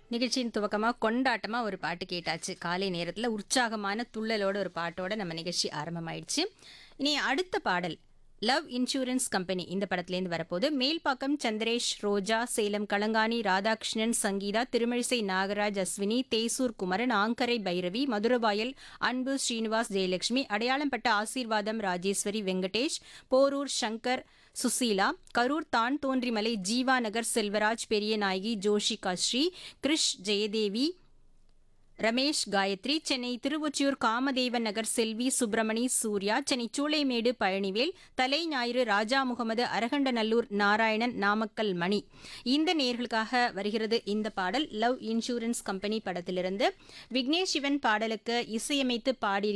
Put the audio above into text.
நிகழ்ச்சியின் துவக்கமாக கொண்டாட்டமாக ஒரு பாட்டு கேட்டாச்சு காலை நேரத்தில் உற்சாகமான துள்ளலோட ஒரு பாட்டோட நம்ம நிகழ்ச்சி ஆரம்பமாயிடுச்சு இனி அடுத்த பாடல் லவ் இன்சூரன்ஸ் கம்பெனி இந்த படத்துலேருந்து வரப்போது மேல்பாக்கம் சந்திரேஷ் ரோஜா சேலம் களங்காணி ராதாகிருஷ்ணன் சங்கீதா திருமழிசை நாகராஜ் அஸ்வினி தேசூர் குமரன் ஆங்கரை பைரவி மதுரவாயல் அன்பு ஸ்ரீனிவாஸ் ஜெயலட்சுமி அடையாளம்பட்ட ஆசீர்வாதம் ராஜேஸ்வரி வெங்கடேஷ் போரூர் சங்கர் சுசீலா கரூர் தான் தோன்றிமலை ஜீவா நகர் செல்வராஜ் பெரியநாயகி ஜோஷிகா ஸ்ரீ கிருஷ் ஜெயதேவி ரமேஷ் காயத்ரி சென்னை திருவொச்சியூர் காமதேவன் நகர் செல்வி சுப்பிரமணி சூர்யா சென்னை சூளைமேடு பழனிவேல் தலை ஞாயிறு ராஜா முகமது அரகண்டநல்லூர் நாராயணன் நாமக்கல் மணி இந்த நேர்களுக்காக வருகிறது இந்த பாடல் லவ் இன்சூரன்ஸ் கம்பெனி படத்திலிருந்து விக்னேஷ் சிவன் பாடலுக்கு இசையமைத்து பாடி